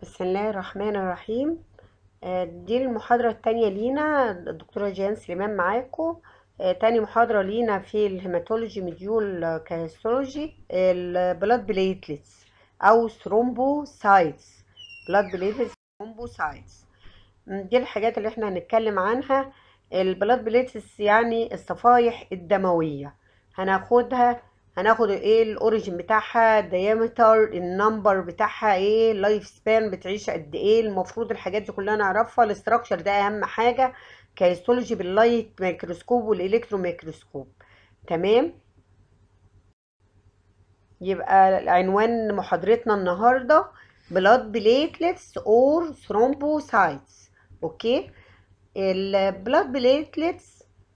بسم الله الرحمن الرحيم آه، دي المحاضرة التانية لينا الدكتورة جيان سليمان معاكم آه، تاني محاضرة لينا في الهيماتولوجي مديول كهيستولوجي البلاد بليتلتس أو ثرومبوسايتس بلاد بليتلتس ثرومبوسايتس دي الحاجات اللي احنا هنتكلم عنها البلاد بليتلتس يعني الصفائح الدموية هناخدها هناخد ايه الاوريجين بتاعها دايمتر النمبر بتاعها ايه اللايف سبان بتعيش قد ايه المفروض الحاجات دي كلها نعرفها الاستراكشر ده اهم حاجه كهيستولوجي باللايت ميكروسكوب والالكترو ميكروسكوب تمام يبقى عنوان محاضرتنا النهارده بلاد بليتلتس اور ثرومبوسايتس اوكي البلاد بليتلتس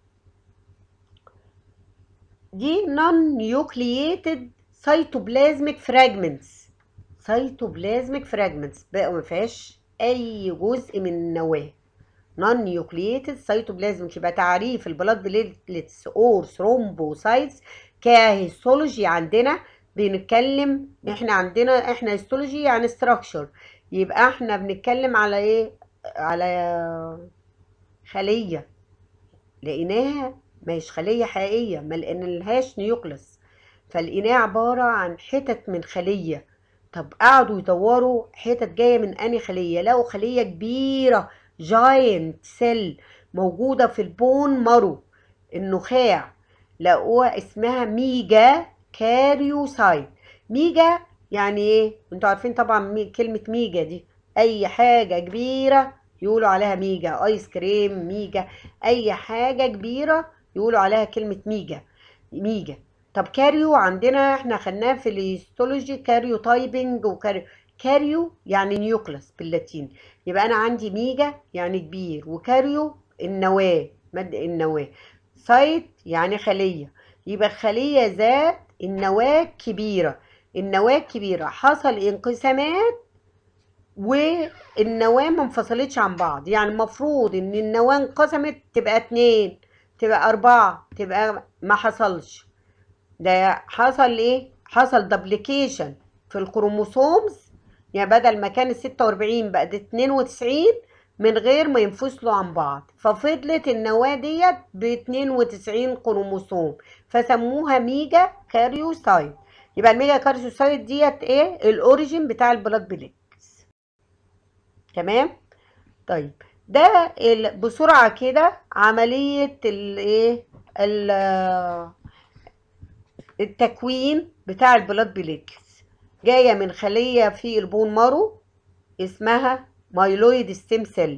دي non nucleated cytoplasmic fragments cytoplasmic fragments بقى ما فيهاش اي جزء من النواه non nucleated cytoplasmic يبقى تعريف البلاد بليتلتس اور ثرومبوسايتس كهيستولوجي عندنا بنتكلم احنا عندنا احنا هيستولوجي يعني structure يبقى احنا بنتكلم على ايه على خليه لقيناها مش خلية حقيقية ما لقينالهاش نيوكلس فلقيناها عبارة عن حتت من خلية طب قعدوا يدوروا حتت جاية من أنهي خلية لقوا خلية كبيرة جاينت سيل موجودة في البون مارو النخاع لقوها اسمها ميجا كاريوسايت ميجا يعني ايه انتوا عارفين طبعا مي كلمة ميجا دي اي حاجة كبيرة يقولوا عليها ميجا ايس كريم ميجا اي حاجة كبيرة يقولوا عليها كلمة ميجا ميجا طب كاريو عندنا احنا خدناه في الهيستولوجي كاريو تايبنج وكاريو كاريو يعني نيوكلس باللاتين يبقى انا عندي ميجا يعني كبير وكاريو النواة مد النواة سايت يعني خلية يبقى الخلية ذات النواة كبيرة النواة كبيرة حصل انقسامات والنواة ما انفصلتش عن بعض يعني المفروض ان النواة انقسمت تبقى اتنين تبقى أربعة تبقى ما حصلش ده حصل ايه حصل دبليكيشن في الكروموسومز يعني بدل ما كان ستة وأربعين بقت اتنين وتسعين من غير ما ينفصلوا عن بعض ففضلت النواة ديت باتنين وتسعين كروموسوم فسموها ميجا كاريوسايت يبقى الميجا كاريوسايت ديت ايه الاوريجين بتاع البلاد بليتس تمام طيب ده بسرعة كده عملية الايه التكوين بتاع البلاد بليتلز جاية من خلية في البون مارو اسمها مايلويد ستيم سيل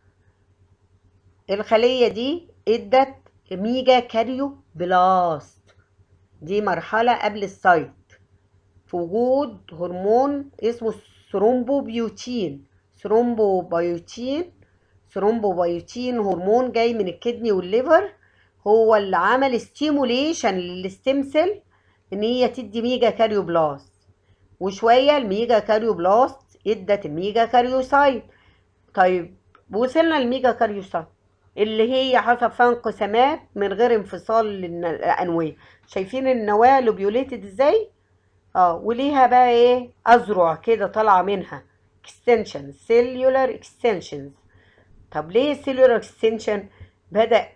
الخلية دي ادت ميجا كاريو بلاست دي مرحلة قبل السايت في وجود هرمون اسمه ثرومبوبيوتين ثرومبوبيوتين ثرومبوبيوتين هرمون جاي من الكدني والليفر هو اللي عمل ستيموليشن للستيم سيل ان هي تدي ميجا كاريوبلاست وشويه الميجا كاريوبلاست ادت الميجا كاريوسايت طيب وصلنا للميجا كاريوسايت اللي هي حصل فيها انقسامات من غير انفصال للانواه شايفين النواه لوبيوليتد ازاي اه وليها بقى ايه اذرع كده طالعه منها اكستنشن سيلولار اكستنشنز طب ليه السيلولار اكستنشن بدا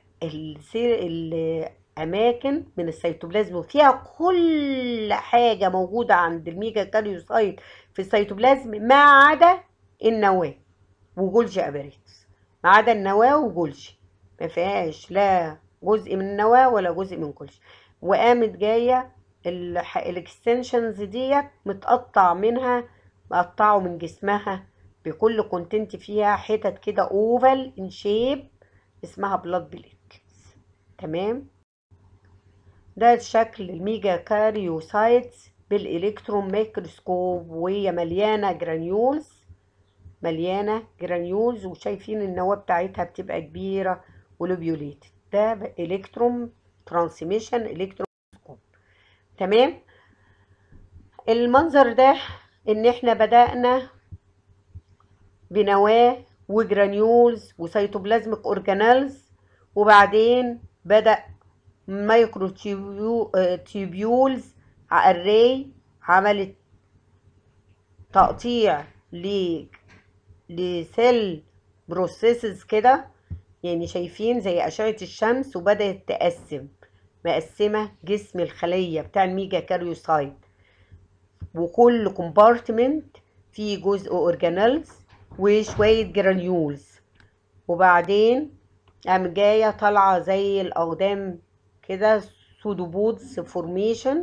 الاماكن من السيتوبلازم وفيها كل حاجه موجوده عند الميجا كاريوسايت في السيتوبلازم ما عدا النواه وجولجي اباريتس ما عدا النواه وجولجي ما فيهاش لا جزء من النواه ولا جزء من جولجي وقامت جايه الاكستنشنز ديت متقطع منها مقطعه من جسمها بكل كونتنت فيها حتت كده اوفال ان شيب اسمها بلاد بليتلز تمام ده شكل الميجا كاريوسايتس بالالكترون ميكروسكوب وهي مليانه جرانيولز مليانه جرانيولز وشايفين النواه بتاعتها بتبقى كبيره ولوبيوليتد ده الكترون ترانسميشن الكترون تمام المنظر ده ان احنا بدأنا بنواة وجرانيولز وسيتوبلازميك اورجانيلز وبعدين بدأ مايكرو تيوبيولز اري عملت تقطيع لسيل بروسيسز كده يعني شايفين زي أشعة الشمس وبدأت تقسم مقسمة جسم الخلية بتاع الميجا كاريوسايت وكل كومبارتمنت فيه جزء اورجانيلز وشوية جرانيولز وبعدين قام جاية طالعة زي الأقدام كده سودوبودز فورميشن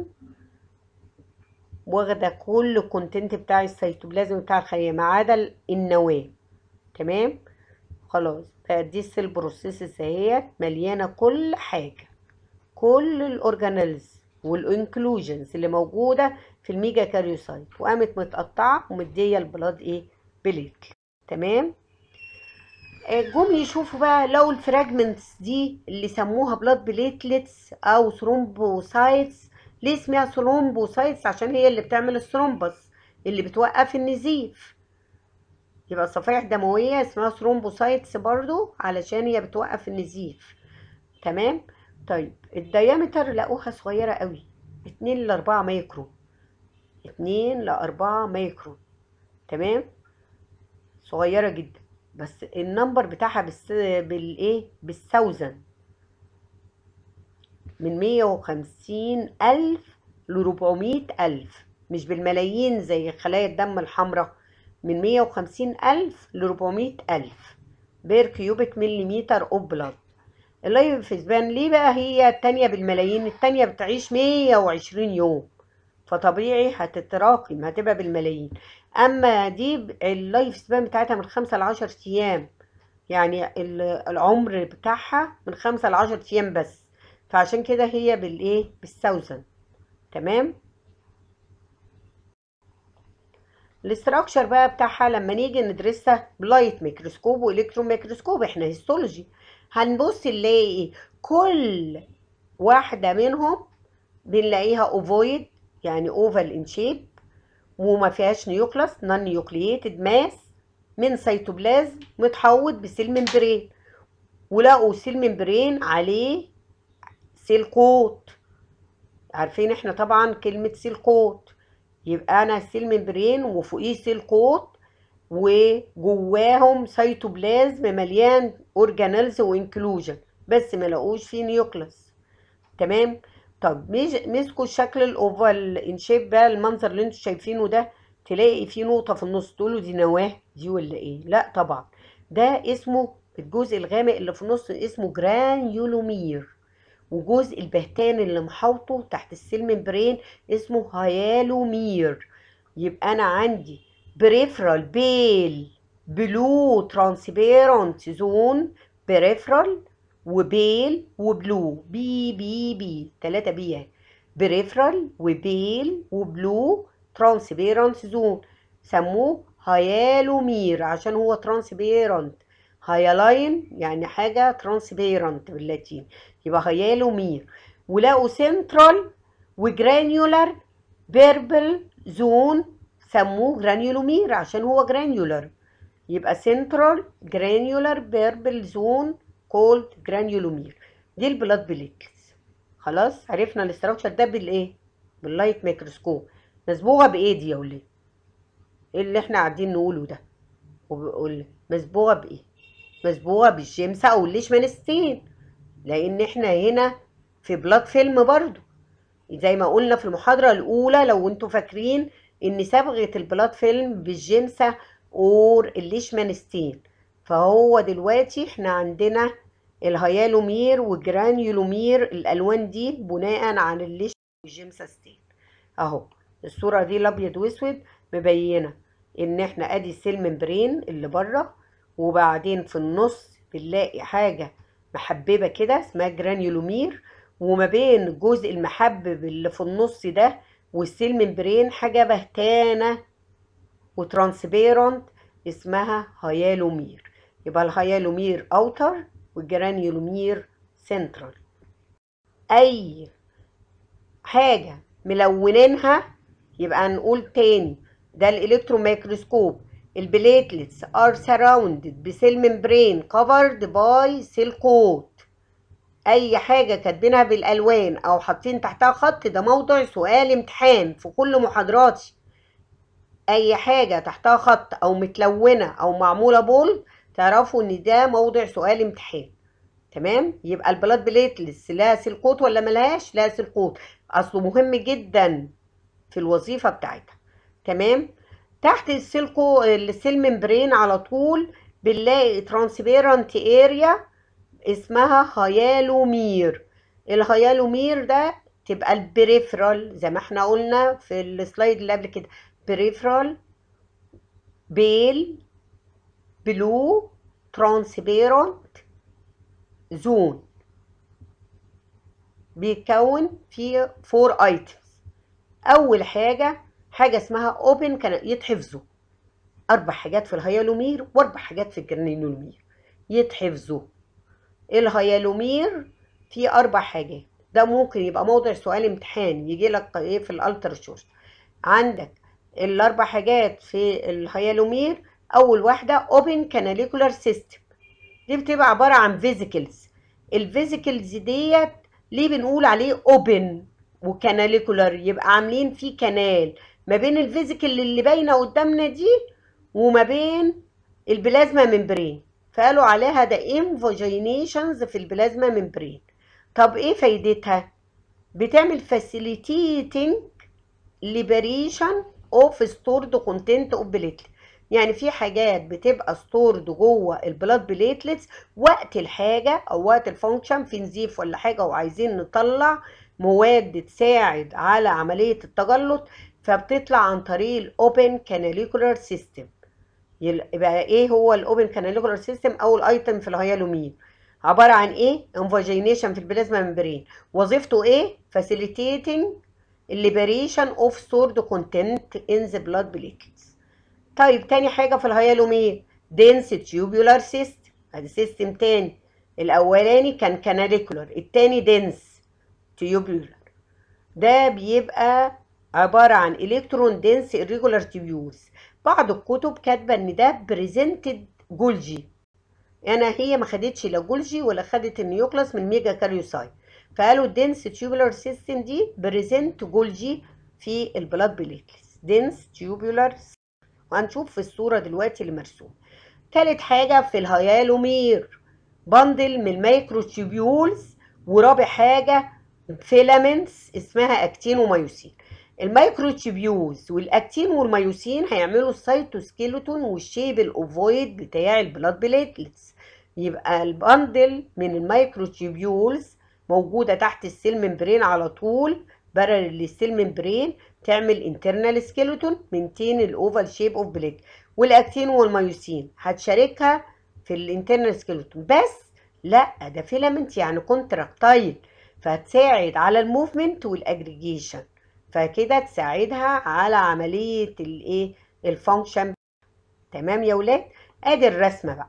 واخدة كل الكونتنت بتاع السيتوبلازم بتاع الخلية ما عدا النواة تمام خلاص بقى دي السيل بروسيسز اهيت مليانة كل حاجة كل الاورجانيلز والانكلوجنز اللي موجودة في الميجا كاريوسايت وقامت متقطعة ومدية البلاد ايه بليت تمام جم يشوفوا بقى لو الفراجمنتس دي اللي سموها بلاد بليتلتس او ثرومبوسايتس ليه اسمها ثرومبوسايتس عشان هي اللي بتعمل الثرومبس اللي بتوقف النزيف يبقى صفائح دموية اسمها ثرومبوسايتس برضو علشان هي بتوقف النزيف تمام طيب الديامتر لقوها صغيرة قوي اتنين لأربعة مايكرو اتنين لأربعة مايكرو تمام صغيرة جدا بس النمبر بتاعها بالس... بالايه بالثوزن من مية وخمسين ألف لربعمية ألف مش بالملايين زي خلايا الدم الحمراء من مية وخمسين ألف لربعمية ألف بير كيوبيك مليمتر أوف بلاد اللايف سبان ليه بقى هي التانية بالملايين التانية بتعيش مية وعشرين يوم فطبيعي هتتراكم هتبقى بالملايين اما دي اللايف سبان بتاعتها من خمسة لعشر ايام يعني العمر بتاعها من خمسة لعشر ايام بس فعشان كده هي بالايه بالثوزن تمام الاستراكشر بقى بتاعها لما نيجي ندرسها بلايت ميكروسكوب والكترون ميكروسكوب احنا هيستولوجي هنبص نلاقي كل واحدة منهم بنلاقيها اوفويد يعني اوفال ان شيب وما فيهاش نيوكلاس نون نيوكلييتد ماس من سيتوبلازم متحوط بسيل ممبرين ولقوا سيل ممبرين عليه سيل كوت عارفين احنا طبعا كلمة سيل كوت يبقى انا سيل ممبرين وفوقيه سيل كوت وجواهم سيتوبلازم مليان اورجانيلز وانكلوجن بس ما لقوش فيه نيوكلاس تمام طب مسكوا الشكل الاوفال ان شيب بقى المنظر اللي انتوا شايفينه ده تلاقي فيه نقطه في النص تقولوا دي نواه دي ولا ايه لا طبعا ده اسمه الجزء الغامق اللي في النص اسمه جرانيولومير وجزء البهتان اللي محاوطه تحت السيل ممبرين اسمه هيالومير يبقى انا عندي بريفرال بيل بلو ترانسبيرنت زون بريفرال وبيل وبلو بي بي بي تلاتة بي اهي بريفرال وبيل وبلو ترانسبيرنت زون سموه هيالومير عشان هو ترانسبيرنت هيالاين يعني حاجة ترانسبيرنت باللاتين يبقى هيالومير ولقوا سنترال وجرانيولار بيربل زون سموه جرانيولومير عشان هو جرانيولار يبقى سنترال جرانيولار بيربل زون كولد جرانيولومير دي البلاد بليتلز خلاص عرفنا الاستراكشر ده بالايه باللايت ميكروسكوب مسبوغه بايه دي يا ولاد ايه اللي احنا قاعدين نقوله ده وبقول مسبوغه بايه مسبوغه بالجيمس او الليشمانستين لان احنا هنا في بلاد فيلم برضو زي ما قلنا في المحاضره الاولى لو انتوا فاكرين ان صبغه البلاد فيلم بالجيمسا اور الليشمانستين فهو دلوقتي احنا عندنا الهيالومير والجرانيولومير الالوان دي بناء على الليش والجيمساستين اهو الصوره دي الابيض واسود مبينه ان احنا ادي السيل ممبرين اللي بره وبعدين في النص بنلاقي حاجه محببه كده اسمها جرانيولومير وما بين الجزء المحبب اللي في النص ده والسيل ممبرين حاجه بهتانه وترانسبيرنت اسمها هيالومير يبقى الهيالومير اوتر والجرانيولومير سنترال اي حاجه ملونينها يبقى نقول تاني ده الالكتروميكروسكوب البليتلتس ار سراوندد بسيل ممبرين كفرد باي سيل كوت اي حاجه كاتبينها بالالوان او حاطين تحتها خط ده موضوع سؤال امتحان في كل محاضراتي اي حاجة تحتها خط او متلونة او معمولة بول تعرفوا ان ده موضع سؤال امتحان تمام يبقى البلاد بليتلس لها سيلكوت ولا ملهاش لها سيلكوت اصله مهم جدا في الوظيفة بتاعتها تمام تحت السيلكو السيل ممبرين على طول بنلاقي ترانسبيرنت اريا اسمها هيالومير الهيالومير ده تبقى البريفرال زي ما احنا قلنا في السلايد اللي قبل كده بريفرال بيل بلو ترانسبيرنت زون بيتكون في فور ايتمز اول حاجه حاجه اسمها اوبن كان يتحفظوا اربع حاجات في الهيالومير واربع حاجات في الجرانيولومير يتحفظوا الهيالومير فيه اربع حاجات ده ممكن يبقى موضع سؤال امتحان يجي لك ايه في الالتر شورت عندك الاربع حاجات في الهيالومير اول واحده اوبن كاناليكولار سيستم دي بتبقى عباره عن فيزيكلز الفيزيكلز ديت ليه بنقول عليه اوبن وكاناليكولار يبقى عاملين فيه كنال ما بين الفيزيكل اللي باينه قدامنا دي وما بين البلازما ممبرين فقالوا عليها ده انفوجينيشنز في البلازما ممبرين طب ايه فايدتها بتعمل facilitating liberation of stored content of platelet يعني في حاجات بتبقى ستورد جوه البلاد بليتلتس وقت الحاجه او وقت الفانكشن في نزيف ولا حاجه وعايزين نطلع مواد تساعد على عمليه التجلط فبتطلع عن طريق الاوبن كاناليكولار سيستم يبقى ايه هو الاوبن كاناليكولار سيستم اول ايتم في الهيالومين عباره عن ايه انفاجينيشن في البلازما ممبرين وظيفته ايه facilitating liberation of stored content in the blood platelets طيب تاني حاجه في الهيالومين dense tubular system ادي سيستم تاني الاولاني كان كاناليكولار التاني dense tubular ده بيبقى عباره عن الكترون دنس irregular tubules بعض الكتب كاتبه ان ده بريزنتد جولجي انا هي ما خدتش لا جولجي ولا خدت النيوكلاس من ميجا كاريوساي فقالوا الدنس تيوبولار سيستم دي بريزنت جولجي في البلاد بليتلس دنس تيوبولار وهنشوف في الصوره دلوقتي اللي مرسوم تالت حاجه في الهيالومير بندل من المايكرو تيوبيولز ورابع حاجه فيلامنتس اسمها اكتين ومايوسين المايكرو تيوبيولز والاكتين والمايوسين هيعملوا السيتوسكيلتون والشيب الاوفويد بتاع البلاد بليتلتس يبقى البندل من المايكرو تيوبيولز موجوده تحت السيل ممبرين على طول برر للسيل ممبرين تعمل انترنال سكيلتون مينتين الاوفال شيب اوف بليت والاكتين والمايوسين هتشاركها في الانترنال سكيلتون بس لا ده فيلامنت يعني كونتراكتايل فهتساعد على الموفمنت والاجريجيشن فكده تساعدها على عمليه الايه الفانكشن تمام يا ولاد ادي الرسمه بقى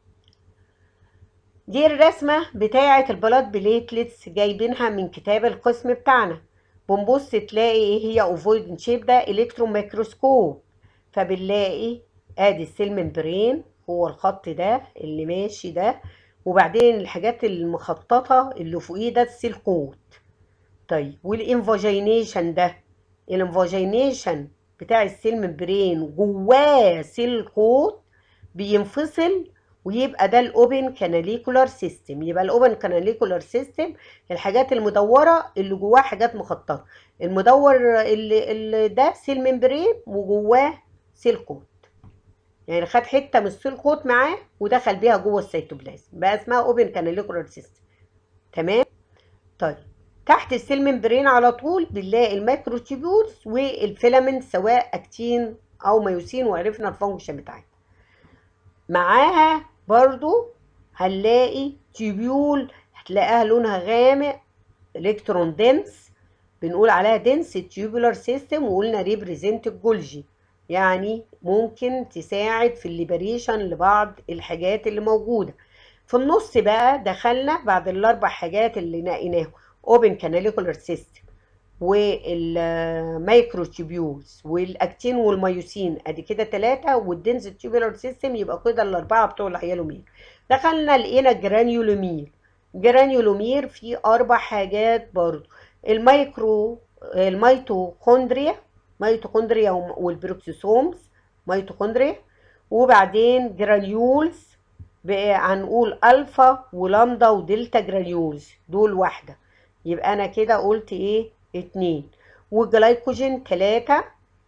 دي الرسمه بتاعه البلاد بليتلتس جايبينها من كتاب القسم بتاعنا بنبص تلاقي ايه هي اوفويدن شيب ده الكترون ميكروسكوب فبنلاقي ادي السيل ممبرين هو الخط ده اللي ماشي ده وبعدين الحاجات المخططه اللي فوقيه ده السيل كوت طيب والانفاجينيشن ده الانفاجينيشن بتاع السيل ممبرين جواه سيل كوت بينفصل ويبقى ده الاوبن كاناليكولار سيستم يبقى الاوبن كاناليكولار سيستم الحاجات المدوره اللي جواها حاجات مخططه المدور اللي, اللي ده سيل ممبرين وجواه سيل كوت يعني خد حته من السيل كوت معاه ودخل بيها جوه السيتوبلازم بقى اسمها اوبن كاناليكولار سيستم تمام طيب تحت السيل ممبرين على طول بنلاقي المايكروتيبولز والفيلامنت سواء اكتين او مايوسين وعرفنا الفانكشن بتاعتها معاها برضو هنلاقي تيبيول هتلاقيها لونها غامق الكترون دنس بنقول عليها دنس تيوبولار سيستم وقلنا ريبريزنت الجولجي يعني ممكن تساعد في الليبريشن لبعض الحاجات اللي موجوده في النص بقى دخلنا بعد الاربع حاجات اللي نقيناهم اوبن كاناليكولار سيستم والمايكرو تيبيولز والاكتين والمايوسين ادي كده ثلاثه والدنس تيوبولار سيستم يبقى كده الاربعه بتوع الهيالومير دخلنا لقينا جرانيولومير جرانيولومير فيه اربع حاجات برضو المايكرو الميتوكوندريا ميتوكوندريا والبروكسوسومز ميتوكوندريا وبعدين جرانيولز بقى هنقول الفا ولامدا ودلتا جرانيولز دول واحده يبقى انا كده قلت ايه اتنين والجلايكوجين تلاتة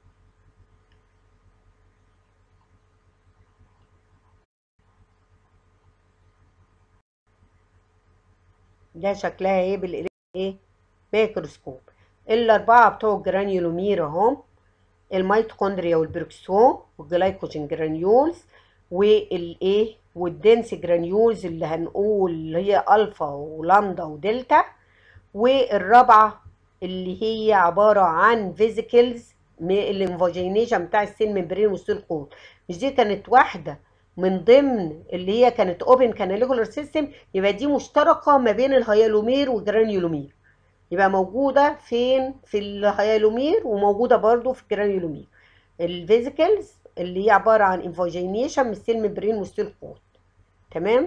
ده شكلها ايه بالايه ايه ميكروسكوب الاربعه بتوع الجرانيولومير اهم الميتوكوندريا والبروكسوم والجلايكوجين جرانيولز والايه والدنس جرانيولز اللي هنقول اللي هي الفا ولامدا ودلتا والرابعه اللي هي عباره عن فيزيكلز الانفاجينيشن بتاع السيل ممبرين والسيل قوت مش دي كانت واحده من ضمن اللي هي كانت اوبن كاناليكولار سيستم يبقى دي مشتركه ما بين الهيالومير والجرانيولومير يبقى موجوده فين في الهيالومير وموجوده برضو في الجرانيولومير الفيزيكلز اللي هي عباره عن انفاجينيشن من السيل ممبرين والسيل قوت تمام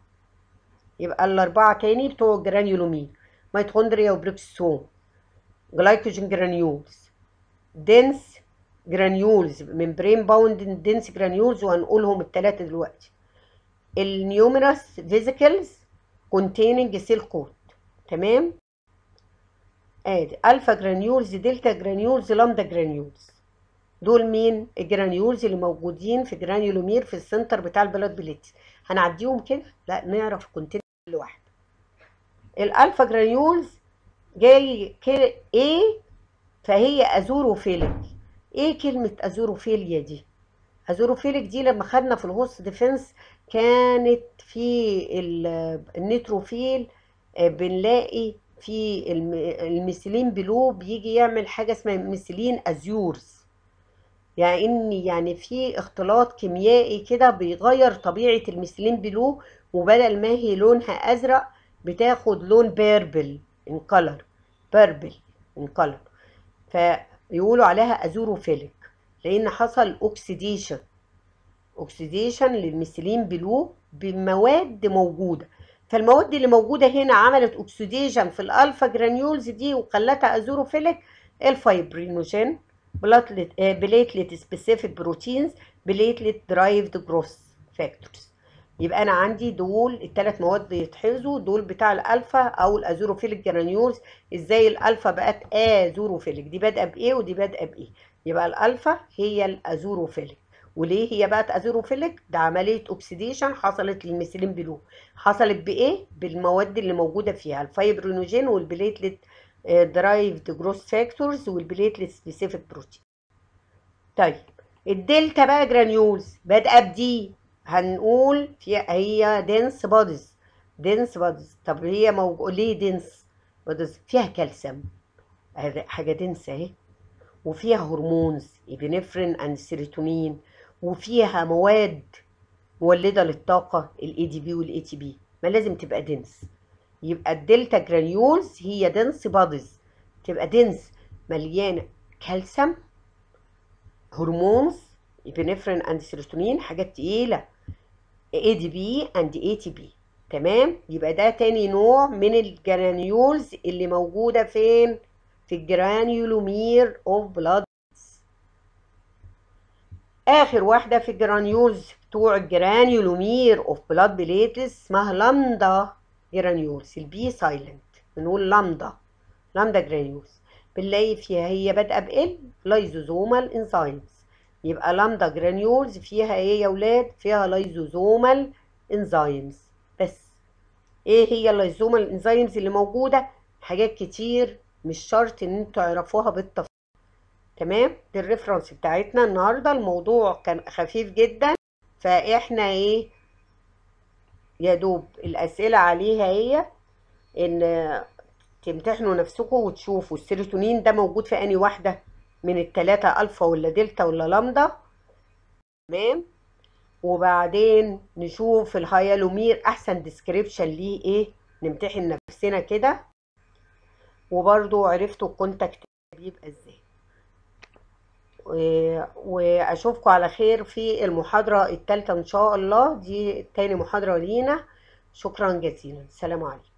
يبقى الاربعه تاني بتوع الجرانيولومير ميتوكوندريا وبروكسوم جلايكوجين جرانيولز دنس جرانيولز ممبرين باوند دنس جرانيولز وهنقولهم الثلاثه دلوقتي النيوميرس فيزيكلز كونتيننج سيل كوت تمام ادي الفا جرانيولز دلتا جرانيولز لامدا جرانيولز دول مين الجرانيولز اللي موجودين في جرانيولومير في السنتر بتاع البلاد بليتس هنعديهم كده لا نعرف كونتين لوحده الالفا جرانيولز جاي كده ايه فهي ازوروفيليك ايه كلمه ازوروفيليا دي ازوروفيليك دي لما خدنا في الهوست ديفنس كانت في النيتروفيل بنلاقي في الميثيلين بلو بيجي يعمل حاجه اسمها ميثيلين ازيورز يعني ان يعني في اختلاط كيميائي كده بيغير طبيعه الميثيلين بلو وبدل ما هي لونها ازرق بتاخد لون بيربل ان كلر بيربل ان كلر فيقولوا عليها ازوروفيليك لان حصل اوكسيديشن اوكسيديشن للميثيلين بلو بمواد موجوده فالمواد اللي موجوده هنا عملت اوكسيديشن في الالفا جرانيولز دي وخلتها ازوروفيليك الفايبرينوجين بليتلت سبيسيفيك بروتينز بليتلت درايفد جروث فاكتورز يبقى انا عندي دول الثلاث مواد يتحفظوا دول بتاع الالفا او الازوروفيليك جرانيولز ازاي الالفا بقت ازوروفيليك دي بادئه بايه ودي بادئه بايه يبقى الالفا هي الازوروفيليك وليه هي بقت ازوروفيليك ده عمليه اوكسيديشن حصلت للميثيلين بلو حصلت بايه بالمواد اللي موجوده فيها الفايبرينوجين والبليتلت درايفد جروث فاكتورز والبليتلت سبيسيفيك بروتين طيب الدلتا بقى جرانيولز بادئه بدي هنقول في هي دنس بوديز دنس بوديز طب هي موجود ليه دنس بوديز فيها كالسيوم حاجه دنس اهي وفيها هرمونز ابنفرين اند سيروتونين وفيها مواد مولده للطاقه الاي دي بي والاي تي بي ما لازم تبقى دنس يبقى الدلتا جرانيولز هي دنس بوديز تبقى دنس مليانه كالسيوم هرمونز ابنفرين اند سيروتونين حاجات تقيله اي دي بي اند اي تي بي تمام يبقى ده تاني نوع من الجرانيولز اللي موجوده فين في الجرانيولومير اوف بلاد اخر واحده في الجرانيولز بتوع الجرانيولومير اوف بلاد بليتس اسمها لامدا جرانيولز البي سايلنت بنقول لامدا لامدا جرانيولز بنلاقي فيها هي بادئه بال لايزوزومال انزيمز يبقى لامدا جرانيولز فيها ايه يا ولاد فيها لايزوزومال انزيمز بس ايه هي اللايزومال انزيمز اللي موجوده حاجات كتير مش شرط ان انتوا تعرفوها بالتفصيل تمام دي الريفرنس بتاعتنا النهارده الموضوع كان خفيف جدا فاحنا ايه يا دوب الاسئله عليها هي ان تمتحنوا نفسكم وتشوفوا السيروتونين ده موجود في انهي واحده من التلاتة الفا ولا دلتا ولا لامدا تمام وبعدين نشوف الهيالومير احسن ديسكريبشن ليه ايه نمتحن نفسنا كده وبرضو عرفتوا الكونتاكت بيبقى ازاي واشوفكم على خير في المحاضرة الثالثة ان شاء الله دي تاني محاضرة لينا شكرا جزيلا السلام عليكم